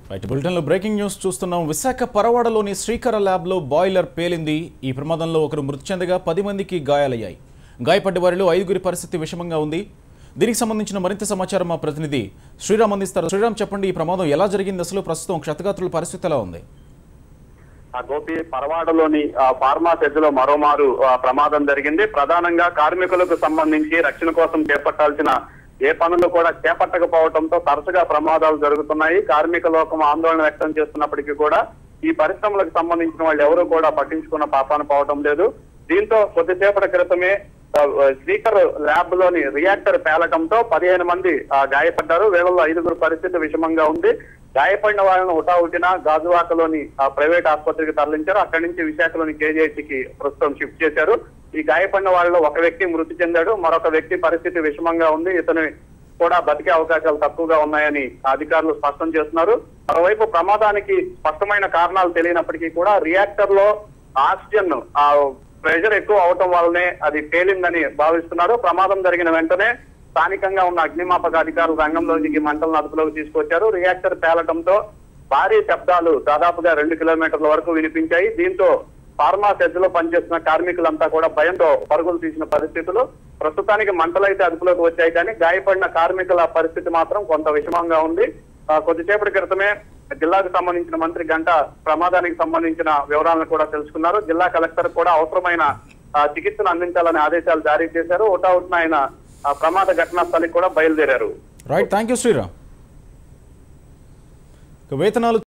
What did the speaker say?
right బులెటిన్లో breaking news చూస్తున్నాం విశాఖ పరవాడలోని శ్రీకర ల్యాబ్లో బాయిలర్ పేలింది ఈ ప్రమాదంలో ఒకరు మృతి చెందగా పది మందికి గాయాలయ్యాయి గాయపడ్డ వారిలో ఐదుగురి పరిస్థితి విషమంగా ఉంది దీనికి సంబంధించిన మరింత సమాచారం మా ప్రతినిధి శ్రీరామ్ అందిస్తారు శ్రీరామ్ చెప్పండి ఈ ప్రమాదం ఎలా జరిగింది అసలు ప్రస్తుతం క్షతగాత్రుల పరిస్థితి ఎలా ఉంది ఆ గోపి పరవాడలోని ఆ, ఫార్మా సెజ్లో మరోమారు ఆ, ప్రమాదం జరిగింది ప్రధానంగా కార్మికులకు సంబంధించి రక్షణ కోసం చేపట్టాల్సిన ఏ పనులు కూడా చేపట్టకపోవడంతో తరచుగా ప్రమాదాలు జరుగుతున్నాయి కార్మిక లోకం ఆందోళన వ్యక్తం చేస్తున్నప్పటికీ కూడా ఈ పరిశ్రమలకు సంబంధించిన వాళ్ళు ఎవరూ కూడా పట్టించుకున్న పాపాన పోవటం లేదు దీంతో కొద్దిసేపటి క్రితమే ఆ, స్పీకర్ ల్యాబ్ లోని రియాక్టర్ పేలటంతో పదిహేను మంది ఆ, గాయపడ్డారు వీళ్ళలో ఐదుగురు పరిస్థితి విషమంగా ఉంది గాయపడిన వాళ్ళను హుటాహుటిన గాజువాకలోని ఆ, ప్రైవేట్ ఆసుపత్రికి తరలించారు అక్కడి నుంచి విశాఖలోని కేజీఐసికి ప్రస్తుతం షిఫ్ట్ చేశారు ఈ గాయపడిన వాళ్ళలో ఒక వ్యక్తి మృతి చెందాడు మరొక వ్యక్తి పరిస్థితి విషమంగా ఉంది ఇతని కూడా బతికే అవకాశాలు తక్కువగా ఉన్నాయని అధికారులు స్పష్టం చేస్తున్నారు మరోవైపు ప్రమాదానికి స్పష్టమైన కారణాలు తెలియనప్పటికీ కూడా రియాక్టర్ లో ఆక్సిజన్ ఆ ప్రెషర్ ఎక్కువ అవటం వల్లనే అది పేలిందని భావిస్తున్నారు ప్రమాదం జరిగిన వెంటనే స్థానికంగా ఉన్న అగ్నిమాపక అధికారులు రంగంలో దిగి మంటలను అదుపులోకి తీసుకొచ్చారు రియాక్టర్ పేలటంతో భారీ శబ్దాలు దాదాపుగా రెండు కిలోమీటర్ల వరకు వినిపించాయి దీంతో ఫార్మా సెజ్ లో పనిచేస్తున్న కార్మికులంతా కూడా భయంతో పరుగులు తీసిన పరిస్థితులు ప్రస్తుతానికి మంటలు అయితే అదుపులోకి వచ్చాయి కానీ గాయపడిన కార్మికుల పరిస్థితి మాత్రం కొంత విషమంగా ఉంది ఆ, కొద్దిసేపటి క్రితమే జిల్లాకు సంబంధించిన మంత్రి గంట ప్రమాదానికి సంబంధించిన వివరాలను కూడా తెలుసుకున్నారు జిల్లా కలెక్టర్ కూడా అవసరమైన ఆ, చికిత్సను అందించాలనే ఆదేశాలు జారీ చేశారు హుటాహుటిన ఆయన ఆ, ప్రమాద ఘటనా స్థలికి కూడా బయలుదేరారు రైట్ థ్యాంక్ యూ శ్రీరామ్ ఇక వేతనాలు